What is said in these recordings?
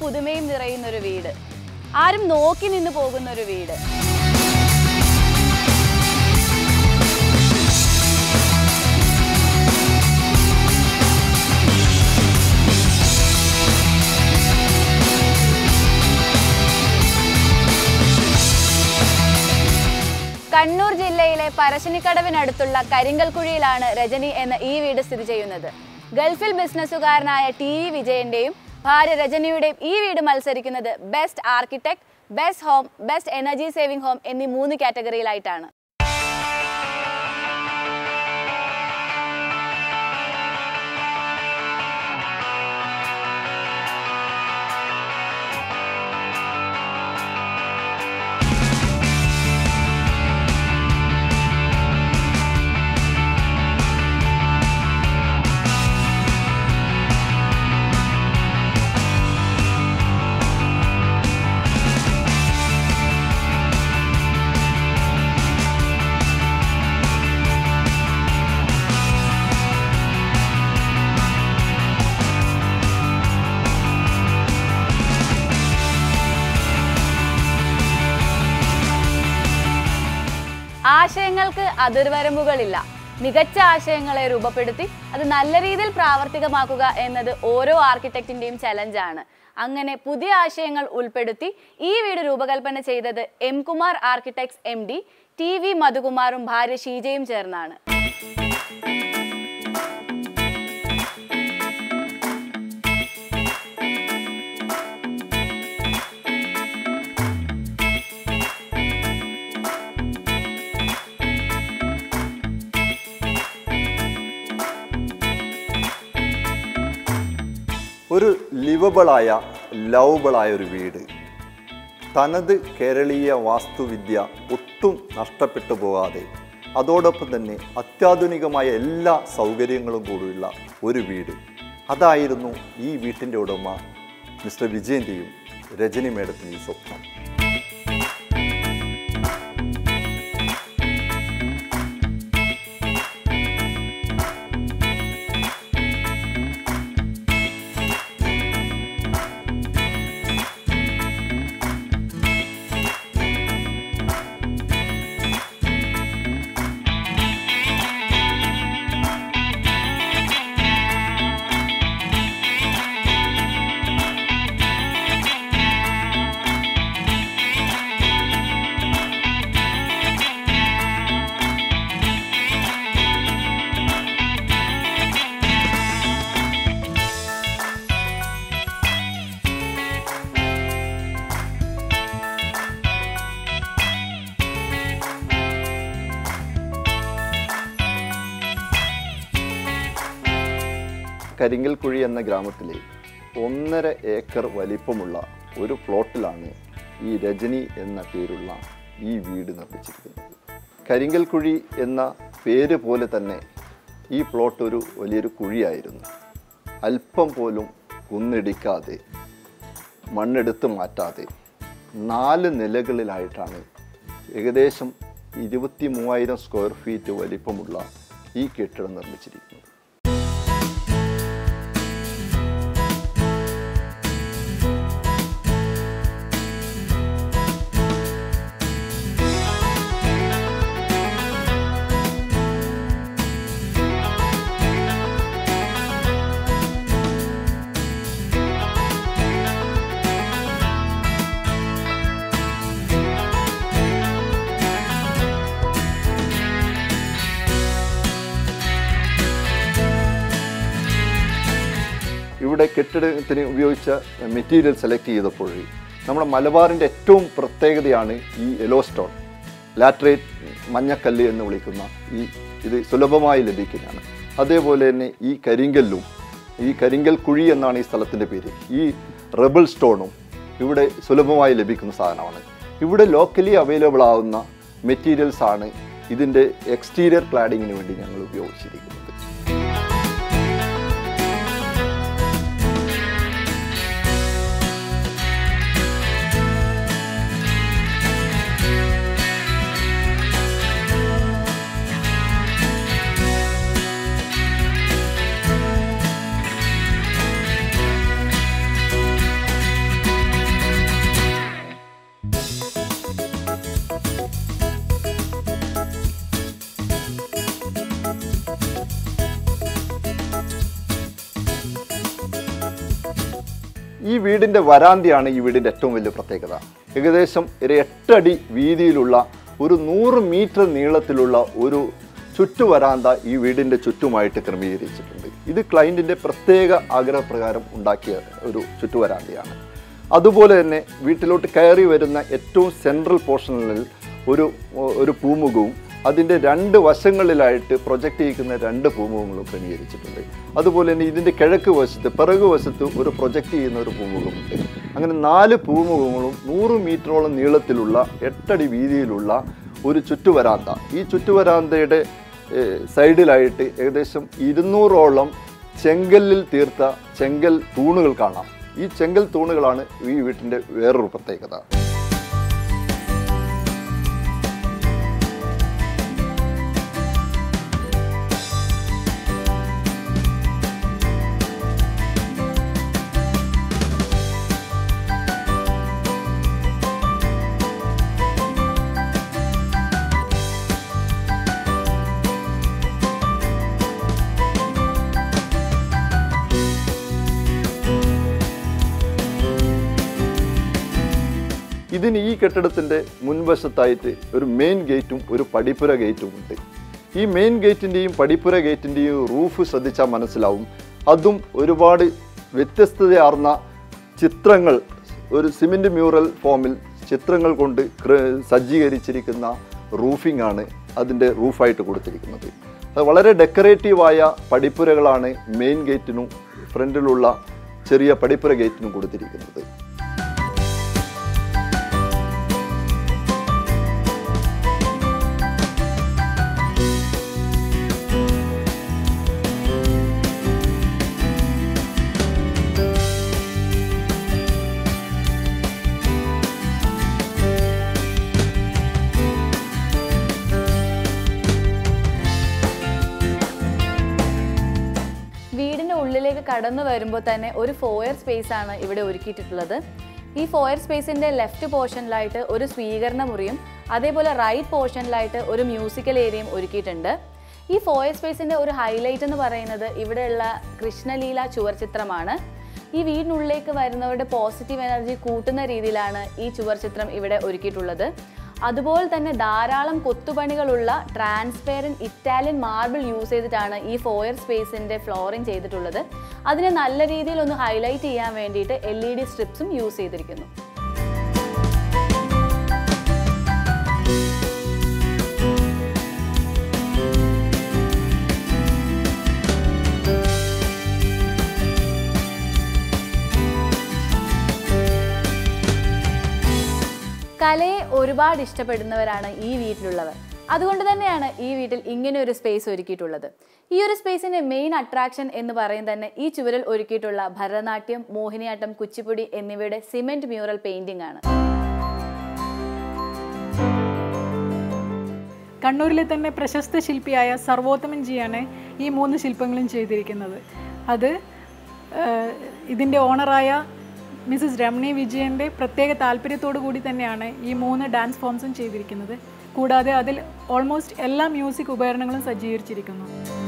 പുതുമയും നിറയുന്ന ഒരു വീട് ആരും നോക്കി നിന്ന് പോകുന്ന ഒരു വീട് കണ്ണൂർ ജില്ലയിലെ പറശ്ശിനിക്കടവിനടുത്തുള്ള കരിങ്കൽക്കുഴിയിലാണ് രജനി എന്ന ഈ വീട് സ്ഥിതി ചെയ്യുന്നത് ഗൾഫിൽ ബിസിനസ്സുകാരനായ ടി വി വിജയന്റെയും ഭാര്യ രജനിയുടെയും ഈ വീട് മത്സരിക്കുന്നത് best architect best home best energy saving home എന്നീ മൂന്ന് കാറ്റഗറിയിലായിട്ടാണ് ആശയങ്ങൾക്ക് അതിർവരമ്പുകളില്ല മികച്ച ആശയങ്ങളെ രൂപപ്പെടുത്തി അത് നല്ല രീതിയിൽ പ്രാവർത്തികമാക്കുക എന്നത് ഓരോ ആർക്കിടെക്റ്റിന്റെയും ചലഞ്ചാണ് അങ്ങനെ പുതിയ ആശയങ്ങൾ ഉൾപ്പെടുത്തി ഈ വീട് രൂപകൽപ്പന ചെയ്തത് M Kumar architects M D T V മധുകുമാറും ഭാര്യ ഷീജയും ചേർന്നാണ് ഒരു ലിവബിളായ ലവബിളായ ഒരു വീട് തനത് കേരളീയ വാസ്തുവിദ്യ ഒട്ടും നഷ്ടപ്പെട്ടു പോകാതെ അതോടൊപ്പം തന്നെ അത്യാധുനികമായ എല്ലാ സൗകര്യങ്ങളും കൂടിയുള്ള ഒരു വീട് അതായിരുന്നു ഈ വീട്ടിൻ്റെ ഉടമ മിസ്റ്റർ വിജയൻ്റെയും രജനി മേഡത്തിൻ്റെയും സ്വപ്നം കരിങ്കൽക്കുഴി എന്ന ഗ്രാമത്തിലെ ഒന്നര ഏക്കർ വലിപ്പമുള്ള ഒരു പ്ലോട്ടിലാണ് ഈ രജനി എന്ന പേരുള്ള ഈ വീട് നിർമ്മിച്ചിരിക്കുന്നത് കരിങ്കൽക്കുഴി എന്ന പേര് പോലെ തന്നെ ഈ പ്ലോട്ട് ഒരു വലിയൊരു കുഴിയായിരുന്നു അല്പം പോലും കുന്നിടിക്കാതെ മണ്ണെടുത്ത് മാറ്റാതെ നാല് നിലകളിലായിട്ടാണ് ഏകദേശം ഇരുപത്തി മൂവായിരം സ്ക്വയർ ഫീറ്റ് വലിപ്പമുള്ള ഈ കെട്ടിടം നിർമ്മിച്ചിരിക്കുന്നത് ഇവിടെ കെട്ടിടത്തിന് ഉപയോഗിച്ച മെറ്റീരിയൽ സെലക്ട് ചെയ്തപ്പോൾ നമ്മുടെ മലബാറിൻ്റെ ഏറ്റവും പ്രത്യേകതയാണ് ഈ യെല്ലോ സ്റ്റോൺ ലാറ്ററേറ്റ് മഞ്ഞക്കല്ല് എന്ന് വിളിക്കുന്ന ഈ ഇത് സുലഭമായി ലഭിക്കുന്നതാണ് അതേപോലെ തന്നെ ഈ കരിങ്കല്ലും ഈ കരിങ്കൽ കുഴി എന്നാണ് ഈ സ്ഥലത്തിൻ്റെ പേര് ഈ റബിൾ സ്റ്റോണും ഇവിടെ സുലഭമായി ലഭിക്കുന്ന സാധനമാണ് ഇവിടെ ലോക്കലി അവൈലബിൾ ആവുന്ന മെറ്റീരിയൽസ് ആണ് ഇതിൻ്റെ എക്സ്റ്റീരിയർ ക്ലാഡിങ്ങിന് വേണ്ടി ഞങ്ങൾ ഉപയോഗിച്ചിരിക്കുന്നത് ഈ വീടിൻ്റെ വരാന്തിയാണ് ഈ വീടിൻ്റെ ഏറ്റവും വലിയ പ്രത്യേകത ഏകദേശം ഒരു എട്ടടി വീതിയിലുള്ള ഒരു നൂറ് മീറ്റർ നീളത്തിലുള്ള ഒരു ചുറ്റുവരാന്ത ഈ വീടിൻ്റെ ചുറ്റുമായിട്ട് ക്രമീകരിച്ചിട്ടുണ്ട് ഇത് ക്ലയൻറ്റിൻ്റെ പ്രത്യേക ആഗ്രഹപ്രകാരം ഉണ്ടാക്കിയ ഒരു ചുറ്റുവരാന്തയാണ് അതുപോലെ തന്നെ വീട്ടിലോട്ട് കയറി വരുന്ന ഏറ്റവും സെൻട്രൽ പോർഷനിൽ ഒരു ഒരു പൂമുഖവും അതിൻ്റെ രണ്ട് വശങ്ങളിലായിട്ട് പ്രൊജക്റ്റ് ചെയ്യിക്കുന്ന രണ്ട് പൂമുഖങ്ങളും ക്രമീകരിച്ചിട്ടുണ്ട് അതുപോലെ തന്നെ ഇതിൻ്റെ കിഴക്ക് വശത്ത് പിറകു വശത്ത് ഒരു പ്രൊജക്റ്റ് ചെയ്യുന്ന ഒരു പൂമുഖമുണ്ട് അങ്ങനെ നാല് പൂമുഖങ്ങളും നൂറ് മീറ്ററോളം നീളത്തിലുള്ള എട്ടടി വീതിയിലുള്ള ഒരു ചുറ്റുവരാന്ത ഈ ചുറ്റുവരാന്തയുടെ ഏഹ്, സൈഡിലായിട്ട് ഏകദേശം ഇരുന്നൂറോളം ചെങ്കല്ലിൽ തീർത്ത ചെങ്കൽ തൂണുകൾ കാണാം ഈ ചെങ്കൽ തൂണുകളാണ് ഈ വീട്ടിൻ്റെ വേറൊരു പ്രത്യേകത ഇതിന് ഈ കെട്ടിടത്തിൻ്റെ മുൻവശത്തായിട്ട് ഒരു മെയിൻ ഗേറ്റും ഒരു പടിപ്പുര ഗേറ്റും ഉണ്ട് ഈ മെയിൻ ഗേറ്റിൻ്റെയും പടിപ്പുര ഗേറ്റിൻ്റെയും റൂഫ് ശ്രദ്ധിച്ചാൽ മനസ്സിലാവും അതും ഒരുപാട് വ്യത്യസ്തതയാർന്ന ചിത്രങ്ങൾ ഒരു സിമെൻറ്റ് മ്യൂറൽ ഫോമിൽ ചിത്രങ്ങൾ കൊണ്ട് ക്ര- സജ്ജീകരിച്ചിരിക്കുന്ന റൂഫിംഗ് ആണ് അതിൻ്റെ റൂഫായിട്ട് കൊടുത്തിരിക്കുന്നത് അത് വളരെ ഡെക്കറേറ്റീവായ പടിപ്പുരകളാണ് മെയിൻ ഗേറ്റിനും ഫ്രണ്ടിലുള്ള ചെറിയ പടിപ്പുര ഗേറ്റിനും കൊടുത്തിരിക്കുന്നത് വീടിന്റെ ഉള്ളിലേക്ക് കടന്നു വരുമ്പോൾ തന്നെ ഒരു ഫോയർ സ്പേസ് ആണ് ഇവിടെ ഒരുക്കിയിട്ടുള്ളത് ഈ ഫോയർ സ്പേസിന്റെ ലെഫ്റ്റ് പോർഷനിലായിട്ട് ഒരു സ്വീകരണ മുറിയും അതേപോലെ റൈറ്റ് പോർഷനിലായിട്ട് ഒരു മ്യൂസിക്കൽ ഏരിയയും ഒരുക്കിയിട്ടുണ്ട് ഈ ഫോയർ സ്പേസിന്റെ ഒരു ഹൈലൈറ്റ് എന്ന് പറയുന്നത് ഇവിടെയുള്ള കൃഷ്ണലീല ചുവർ ചിത്രമാണ് ഈ വീടിനുള്ളിലേക്ക് വരുന്നവരുടെ പോസിറ്റീവ് എനർജി കൂട്ടുന്ന രീതിയിലാണ് ഈ ചുവർ ചിത്രം ഇവിടെ ഒരുക്കിയിട്ടുള്ളത് അതുപോലെ തന്നെ ധാരാളം കൊത്തുപണികളുള്ള ട്രാൻസ്പെയറൻറ്റ് ഇറ്റാലിയൻ മാർബിൾ യൂസ് ചെയ്തിട്ടാണ് ഈ ഫോയർ സ്പേസിൻ്റെ ഫ്ലോറിംഗ് ചെയ്തിട്ടുള്ളത് അതിനെ നല്ല രീതിയിൽ ഒന്ന് ഹൈലൈറ്റ് ചെയ്യാൻ വേണ്ടിയിട്ട് എൽ ഇ ഡി സ്ട്രിപ്സും യൂസ് ചെയ്തിരിക്കുന്നു കലയെ ഒരുപാട് ഇഷ്ടപ്പെടുന്നവരാണ് ഈ വീട്ടിലുള്ളവർ അതുകൊണ്ട് തന്നെയാണ് ഈ വീട്ടിൽ ഇങ്ങനെ ഒരു സ്പേസ് ഒരുക്കിയിട്ടുള്ളത് ഈ ഒരു സ്പേസിന്റെ മെയിൻ അട്രാക്ഷൻ എന്ന് പറയും തന്നെ ഈ ചുവരിൽ ഒരുക്കിയിട്ടുള്ള ഭരതനാട്യം മോഹിനിയാട്ടം കുച്ചിപ്പുടി എന്നിവയുടെ സിമെന്റ് മ്യൂറൽ പെയിന്റിംഗ് ആണ് കണ്ണൂരിലെ തന്നെ പ്രശസ്ത ശില്പിയായ സർവോത്തമൻ ജിയാണ് ഈ മൂന്ന് ശില്പങ്ങളും ചെയ്തിരിക്കുന്നത് അത് ഏഹ്, ഇതിൻ്റെ ഓണറായ മിസസ് രമണി വിജയൻ്റെ പ്രത്യേക താല്പര്യത്തോടു കൂടി തന്നെയാണ് ഈ മൂന്ന് ഡാൻസ് ഫോംസും ചെയ്തിരിക്കുന്നത് കൂടാതെ അതിൽ ഓൾമോസ്റ്റ് എല്ലാ മ്യൂസിക് ഉപകരണങ്ങളും സജ്ജീകരിച്ചിരിക്കുന്നു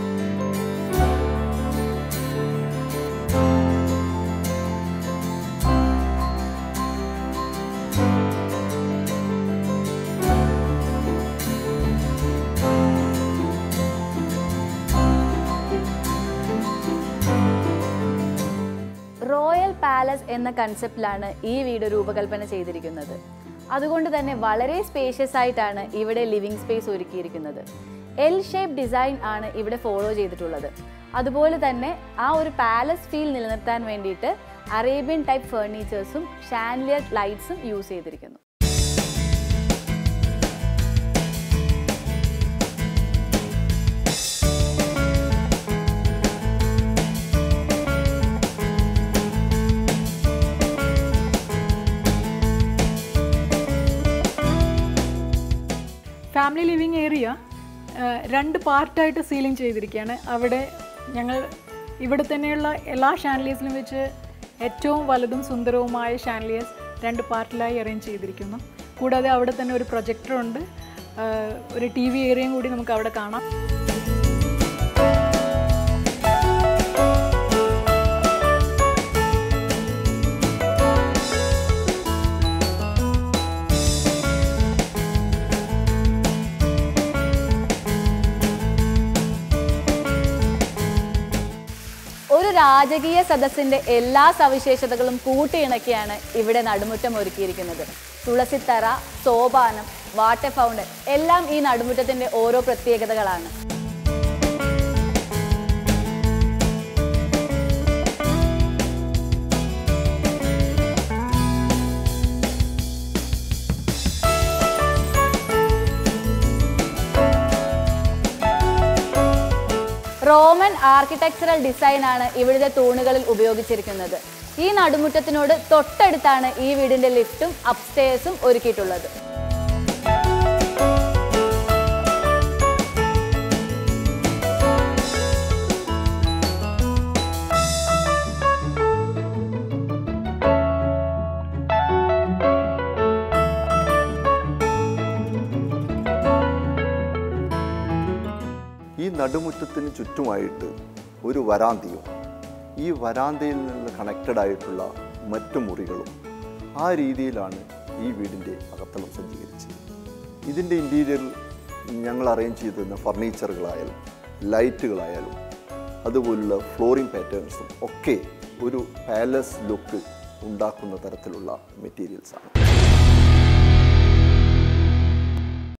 റോയൽ പാലസ് എന്ന കൺസെപ്റ്റിലാണ് ഈ വീട് രൂപകൽപ്പന ചെയ്തിരിക്കുന്നത് അതുകൊണ്ട് തന്നെ വളരെ സ്പേഷ്യസ് ആയിട്ടാണ് ഇവിടെ ലിവിംഗ് സ്പേസ് ഒരുക്കിയിരിക്കുന്നത് എൽ ഷേപ്പ് ഡിസൈൻ ആണ് ഇവിടെ ഫോളോ ചെയ്തിട്ടുള്ളത് അതുപോലെ തന്നെ ആ ഒരു പാലസ് ഫീൽ നിലനിർത്താൻ വേണ്ടിയിട്ട് അറേബ്യൻ ടൈപ്പ് ഫേർണിച്ചേഴ്സും ഷാൻലിയർ ലൈറ്റ്സും യൂസ് ചെയ്തിരിക്കുന്നു ഫാമിലി ലിവിങ് ഏരിയ രണ്ട് പാർട്ടായിട്ട് സീലിംഗ് ചെയ്തിരിക്കുകയാണ് അവിടെ ഞങ്ങൾ ഇവിടെ തന്നെയുള്ള എല്ലാ ഷാൻലിയേഴ്സിലും വെച്ച് ഏറ്റവും വലുതും സുന്ദരവുമായ ഷാൻലിയേഴ്സ് രണ്ട് പാർട്ടിലായി അറേഞ്ച് ചെയ്തിരിക്കുന്നു കൂടാതെ അവിടെ തന്നെ ഒരു പ്രൊജക്ടറുണ്ട് ഒരു ടി വി ഏരിയയും കൂടി നമുക്ക് അവിടെ കാണാം രാജകീയ സദസ്സിന്റെ എല്ലാ സവിശേഷതകളും കൂട്ടിയിണക്കിയാണ് ഇവിടെ നടുമുറ്റം ഒരുക്കിയിരിക്കുന്നത് തുളസിത്തറ സോപാനം വാട്ടർ ഫൗണ്ടൻ എല്ലാം ഈ നടുമുറ്റത്തിന്റെ ഓരോ പ്രത്യേകതകളാണ് റോമൻ ആർക്കിടെക്ചറൽ ഡിസൈനാണ് ഇവിടുത്തെ തൂണുകളിൽ ഉപയോഗിച്ചിരിക്കുന്നത് ഈ നടുമുറ്റത്തിനോട് തൊട്ടടുത്താണ് ഈ വീടിന്റെ ലിഫ്റ്റും അപ്സ്റ്റേഴ്സും ഒരുക്കിയിട്ടുള്ളത് ഈ നടുമുറ്റത്തിന് ചുറ്റുമായിട്ട് ഒരു വരാന്തയും ഈ വരാന്തയിൽ നിന്ന് കണക്റ്റഡ് ആയിട്ടുള്ള മറ്റു മുറികളും ആ രീതിയിലാണ് ഈ വീടിൻ്റെ അകത്തളം സജ്ജീകരിച്ചത് ഇതിൻ്റെ ഇൻറ്റീരിയറിൽ ഞങ്ങൾ അറേഞ്ച് ചെയ്തിരുന്ന ഫർണിച്ചറുകളായാലും ലൈറ്റുകളായാലും അതുപോലുള്ള ഫ്ലോറിംഗ് പാറ്റേൺസും ഒക്കെ ഒരു പാലസ് ലുക്ക് ഉണ്ടാക്കുന്ന തരത്തിലുള്ള മെറ്റീരിയൽസാണ്